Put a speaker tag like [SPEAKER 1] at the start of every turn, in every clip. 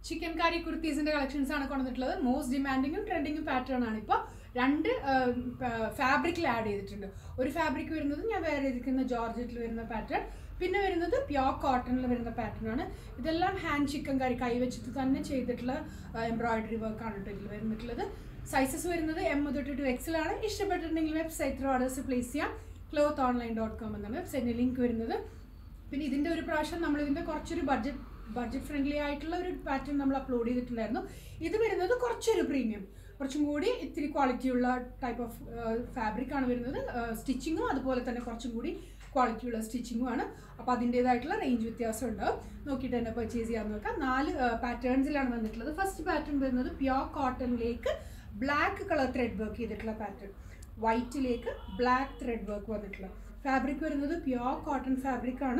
[SPEAKER 1] chicken കാരി കുർത്തീസിന്റെ collections ആണ് കൊണ്ടുവന്നിട്ടുള്ളത് most ഡിമാൻഡിങ്ങും ട്രെൻഡിങ്ങും pattern ആണ് ഇപ്പോൾ രണ്ട് ഫാബ്രിക്കിൽ ആഡ് ചെയ്തിട്ടുണ്ട് ഒരു ഫാബ്രിക് വരുന്നത് ഞാൻ വേറെ ചെയ്തിരിക്കുന്ന ജോർജറ്റിൽ വരുന്ന പാറ്റേൺ പിന്നെ വരുന്നത് പ്യോർ കോട്ടണിൽ വരുന്ന പാറ്റേൺ ആണ് ഇതെല്ലാം ഹാൻഡ് ചിക്കൻ കറി കൈ വെച്ചിട്ട് തന്നെ ചെയ്തിട്ടുള്ള എംബ്രോയിഡറി വർക്ക് ആണ് കേട്ടോ ഇതിൽ വരുന്നിട്ടുള്ളത് സൈസസ് വരുന്നത് എം തൊട്ട് ടു എക്സൽ ആണ് ഇഷ്ടപ്പെട്ടിട്ടുണ്ടെങ്കിൽ വെബ്സൈറ്റിൽ ഓർഡേഴ്സ് പ്ലേസ് ചെയ്യാം ക്ലോത്ത് ഓൺലൈൻ ഡോട്ട് കോം എന്നാണ് വെബ്സൈറ്റിൻ്റെ ലിങ്ക് വരുന്നത് പിന്നെ ഇതിൻ്റെ ഒരു പ്രാവശ്യം നമ്മൾ ഇതിൻ്റെ കുറച്ചൊരു ബഡ്ജറ്റ് ബഡ്ജറ്റ് ഫ്രണ്ട്ലി ആയിട്ടുള്ള ഒരു പാറ്റേൺ നമ്മൾ അപ്ലോഡ് ചെയ്തിട്ടുണ്ടായിരുന്നു ഇത് വരുന്നത് കുറച്ചൊരു പ്രീമിയം കുറച്ചും കൂടി ഇത്തിരി ക്വാളിറ്റിയുള്ള ടൈപ്പ് ഓഫ് ഫാബ്രിക് ആണ് വരുന്നത് സ്റ്റിച്ചിങ്ങും അതുപോലെ തന്നെ കുറച്ചും കൂടി ക്വാളിറ്റിയുള്ള സ്റ്റിച്ചിങ്ങും ആണ് അപ്പോൾ അതിൻ്റേതായിട്ടുള്ള റേഞ്ച് വ്യത്യാസം ഉണ്ടാവും നോക്കിയിട്ട് തന്നെ പർച്ചേസ് ചെയ്യാൻ നോക്കാം നാല് പാറ്റേൺസിലാണ് വന്നിട്ടുള്ളത് ഫസ്റ്റ് പാറ്റേൺ വരുന്നത് പ്യോർ കോട്ടണിലേക്ക് ബ്ലാക്ക് കളർ ത്രെഡ് വർക്ക് ചെയ്തിട്ടുള്ള പാറ്റേൺ വൈറ്റിലേക്ക് ബ്ലാക്ക് ത്രെഡ് വർക്ക് വന്നിട്ടുള്ള ഫാബ്രിക് വരുന്നത് പ്യോർ കോട്ടൺ ഫാബ്രിക് ആണ്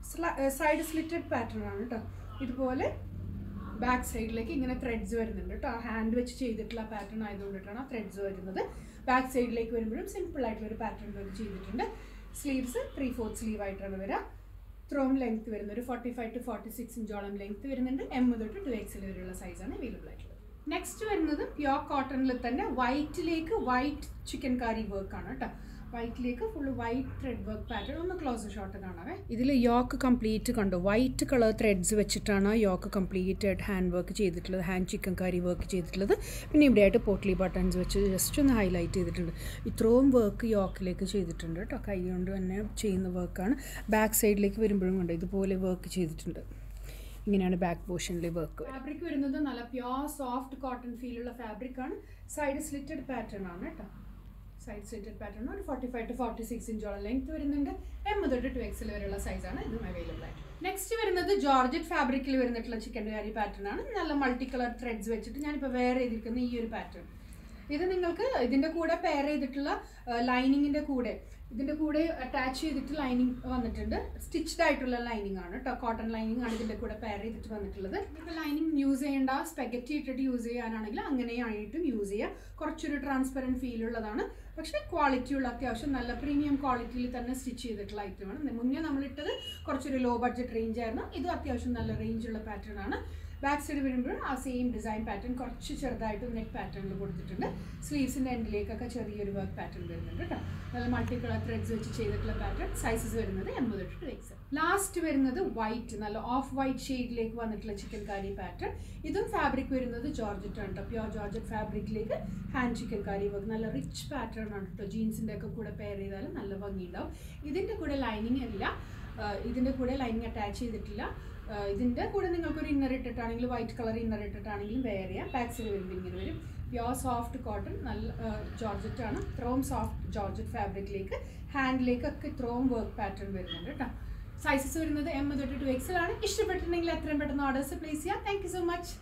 [SPEAKER 1] സൈഡ് സ്ലിറ്റഡ് പാറ്റേൺ ആണ് കേട്ടോ ഇതുപോലെ ബാക്ക് സൈഡിലേക്ക് ഇങ്ങനെ ത്രെഡ്സ് വരുന്നുണ്ട് കേട്ടോ ഹാൻഡ് വെച്ച് ചെയ്തിട്ടുള്ള പാറ്റേൺ ആയതുകൊണ്ടിട്ടാണ് ആ ത്രെഡ്സ് വരുന്നത് ബാക്ക് സൈഡിലേക്ക് വരുമ്പോഴും സിമ്പിൾ ആയിട്ടുള്ള ഒരു പാറ്റേൺ വർക്ക് ചെയ്തിട്ടുണ്ട് സ്ലീവ്സ് ത്രീ ഫോർത്ത് സ്ലീവ് ആയിട്ടാണ് വരിക ത്രോൺ ലെങ്ത് വരുന്നത് ഒരു forty five to forty six ഇഞ്ചോളം ലെങ്ത് വരുന്നുണ്ട് എം തൊട്ട് ടു എക്സിൽ വരെയുള്ള സൈസാണ് അവൈലബിൾ ആയിട്ടുള്ളത് നെക്സ്റ്റ് വരുന്നത് പ്യോർ കോട്ടണിൽ തന്നെ വൈറ്റിലേക്ക് വൈറ്റ് ചിക്കൻ കാരി വർക്ക് ആണ് കേട്ടോ വൈറ്റിലേക്ക് full white thread work pattern ഒന്ന് ക്ലോസ് ഷോട്ട് കാണാവേ ഇതിൽ യോക്ക് കംപ്ലീറ്റ് കണ്ടു വൈറ്റ് കളർ ത്രെഡ്സ് വെച്ചിട്ടാണ് യോക്ക് കംപ്ലീറ്റ് ആയിട്ട് ഹാൻഡ് വർക്ക് ചെയ്തിട്ടുള്ളത് ഹാൻഡ് ചിക്കൻ കറി വർക്ക് ചെയ്തിട്ടുള്ളത് പിന്നെ ഇവിടെ ആയിട്ട് പോട്ട്ലി ബട്ടൺസ് വെച്ച് ജസ്റ്റ് ഒന്ന് ഹൈലൈറ്റ് ചെയ്തിട്ടുണ്ട് ഇത്രയും വർക്ക് യോക്കിലേക്ക് ചെയ്തിട്ടുണ്ട് കേട്ടോ കൈ കൊണ്ട് തന്നെ ചെയ്യുന്ന വർക്കാണ് ബാക്ക് സൈഡിലേക്ക് വരുമ്പോഴും കൊണ്ട് ഇതുപോലെ വർക്ക് ചെയ്തിട്ടുണ്ട് ഇങ്ങനെയാണ് ബാക്ക് പോർഷനിൽ വർക്ക് ഫാബ്രിക് വരുന്നത് നല്ല പ്യോർ സോഫ്റ്റ് കോട്ടൺ ഫീലുള്ള ഫാബ്രിക് ആണ് സൈഡ് സ്ലിറ്റഡ് പാറ്റേൺ ആണ് കേട്ടോ സൈഡ് സ്ലിറ്റഡ് പാറ്റേൺ ഒരു forty five to forty six ഇഞ്ചോളം ലെങ്ത് വരുന്നുണ്ട് എം തൊട്ട് ടു എക്സിൽ വരെയുള്ള സൈസാണ് ഇതും അവൈലബിൾ ആയിട്ട് നെക്സ്റ്റ് വരുന്നത് ജോർജറ്റ് ഫാബ്രിക്കിൽ വരുന്നിട്ടുള്ള ചിക്കൻ കാരി പാറ്റേൺ ആണ് നല്ല മൾട്ടി കളർ ത്രെഡ്സ് വെച്ചിട്ട് ഞാനിപ്പോൾ വേറെ ചെയ്തിരിക്കുന്ന ഈ ഒരു പാറ്റേൺ ഇത് നിങ്ങൾക്ക് ഇതിൻ്റെ കൂടെ പെയർ ചെയ്തിട്ടുള്ള ലൈനിങ്ങിൻ്റെ കൂടെ ഇതിൻ്റെ കൂടെ അറ്റാച്ച് ചെയ്തിട്ട് ലൈനിങ് വന്നിട്ടുണ്ട് സ്റ്റിച്ച്ഡ് ആയിട്ടുള്ള ലൈനിങ് ആണ് കേട്ടോ കോട്ടൺ ലൈനിങ് ആണ് ഇതിൻ്റെ കൂടെ പെയർ ചെയ്തിട്ട് വന്നിട്ടുള്ളത് ഇപ്പോൾ ലൈനിങ് യൂസ് ചെയ്യേണ്ട സ്പെഗറ്റി ഇട്ടിട്ട് യൂസ് ചെയ്യാനാണെങ്കിൽ അങ്ങനെയായിട്ടും യൂസ് ചെയ്യുക കുറച്ചൊരു ട്രാൻസ്പെറൻറ്റ് ഫീൽ ഉള്ളതാണ് പക്ഷേ ക്വാളിറ്റിയുള്ള അത്യാവശ്യം നല്ല പ്രീമിയം ക്വാളിറ്റിയിൽ തന്നെ സ്റ്റിച്ച് ചെയ്തിട്ടുള്ള ഐറ്റമാണ് മുന്നേ നമ്മളിട്ടത് കുറച്ചൊരു ലോ ബഡ്ജറ്റ് റേഞ്ച് ആയിരുന്നു ഇത് അത്യാവശ്യം നല്ല റേഞ്ചുള്ള പാറ്റേൺ ആണ് ബാക്ക് സൈഡ് വരുമ്പോഴും ആ സെയിം ഡിസൈൻ പാറ്റേൺ കുറച്ച് ചെറുതായിട്ട് നെറ്റ് പാറ്റേണിൽ കൊടുത്തിട്ടുണ്ട് സ്ലീവ്സിൻ്റെ എൻഡിലേക്കൊക്കെ ചെറിയൊരു വർക്ക് പാറ്റേൺ വരുന്നുണ്ട് കേട്ടോ നല്ല മൾട്ടി കളർ ത്രെഡ്സ് വെച്ച് ചെയ്തിട്ടുള്ള പാറ്റേൺ സൈസസ് വരുന്നത് എൺപത് ടു എക്സ് ലാസ്റ്റ് വരുന്നത് വൈറ്റ് നല്ല ഓഫ് വൈറ്റ് ഷെയ്ഡിലേക്ക് വന്നിട്ടുള്ള ചിക്കൻ കാരി പാറ്റേൺ ഇതും ഫാബ്രിക് വരുന്നത് ജോർജറ്റ് ആണ് കേട്ടോ പ്യോർ ജോർജറ്റ് ഫാബ്രിക്കിലേക്ക് ഹാൻഡ് ചിക്കൻ കാരി വർക്ക് നല്ല റിച്ച് പാറ്റേൺ ആണ് കേട്ടോ ജീൻസിൻ്റെ ഒക്കെ കൂടെ പെയർ ചെയ്താലും നല്ല ഭംഗിയുണ്ടാവും ഇതിൻ്റെ കൂടെ ലൈനിങ് അല്ല ഇതിൻ്റെ കൂടെ ലൈനിങ് അറ്റാച്ച് ചെയ്തിട്ടില്ല ഇതിൻ്റെ കൂടെ നിങ്ങൾക്കൊരു ഇന്നർ ഇട്ടിട്ടാണെങ്കിൽ വൈറ്റ് കളർ ഇന്നർ ഇട്ടിട്ടാണെങ്കിലും വെയർ ചെയ്യാം ബാക്ക് സൈഡ് വരുമ്പോൾ ഇങ്ങനെ വരും പ്യോർ സോഫ്റ്റ് കോട്ടൺ നല്ല ജോർജറ്റ് ആണ് ഇത്രയും സോഫ്റ്റ് ജോർജറ്റ് ഫാബ്രിക്കിലേക്ക് ഹാൻഡിലേക്കൊക്കെ ഇത്രയും വർക്ക് പാറ്റേൺ വരുന്നുണ്ട് കേട്ടോ സൈസസ് വരുന്നത് എം തൊട്ട് ടു എക്സൽ ആണ് ഇഷ്ടപ്പെട്ടിട്ടുണ്ടെങ്കിൽ എത്രയും പെട്ടെന്ന് ഓർഡേഴ്സ് പ്ലേസ് ചെയ്യാം താങ്ക് യു സോ മച്ച്